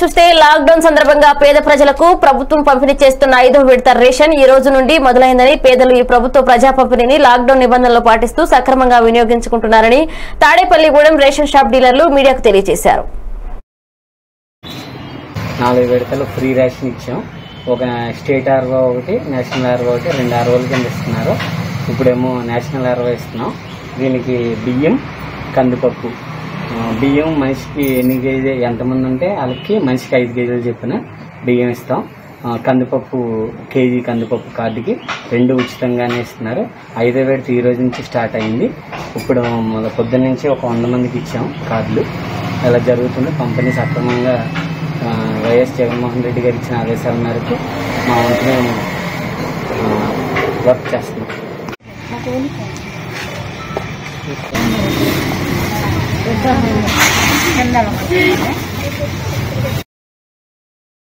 చూస్తే లాక్డౌన్ సందర్భంగా పేద ప్రజలకు ప్రభుత్వం పంపిణీ చేస్తున్న ఐదో విడత రేషన్ ఈ రోజు నుండి మొదలైందని పేదలు ఈ ప్రభుత్వ ప్రజా పంపిణీని లాక్డౌన్ నిబంధనలు పాటిస్తూ సక్రమంగా వినియోగించుకుంటున్నారని తాడేపల్లిగూడెం రేషన్ షాప్ డీలర్లు మీడియాకు తెలియజేశారు నాలుగు విడతలు ఫ్రీ రేషన్ ఇచ్చాం ఒక స్టేట్ ఆర్వో ఒకటి నేషనల్ ఆర్వో ఒకటి రెండు ఆర్వోల కింద ఇస్తున్నారు ఇప్పుడేమో నేషనల్ ఆర్వో ఇస్తున్నాం దీనికి బియ్యం కందిపప్పు ఆ, బియ్యం మనిషికి ఎన్ని కేజీ ఎంతమంది ఉంటే వాళ్ళకి మనిషికి ఐదు కేజీలు చెప్పిన బియ్యం ఇస్తాం ఆ, కందిపప్పు కేజీ కందిపప్పు కార్డుకి రెండు ఉచితంగానే ఇస్తున్నారు ఐదో విడత ఈ రోజు నుంచి స్టార్ట్ అయింది ఇప్పుడు మొద పొద్దున్న నుంచి ఒక వంద మందికి ఇచ్చాం కార్డులు ఇలా జరుగుతుంది పంపిణీ సక్రమంగా ఆ, వైఎస్ జగన్మోహన్ రెడ్డి గారు ఇచ్చిన ఆదేశాల మేరకు మా వంతు మేము ఆ, వర్క్ చేస్తున్నాం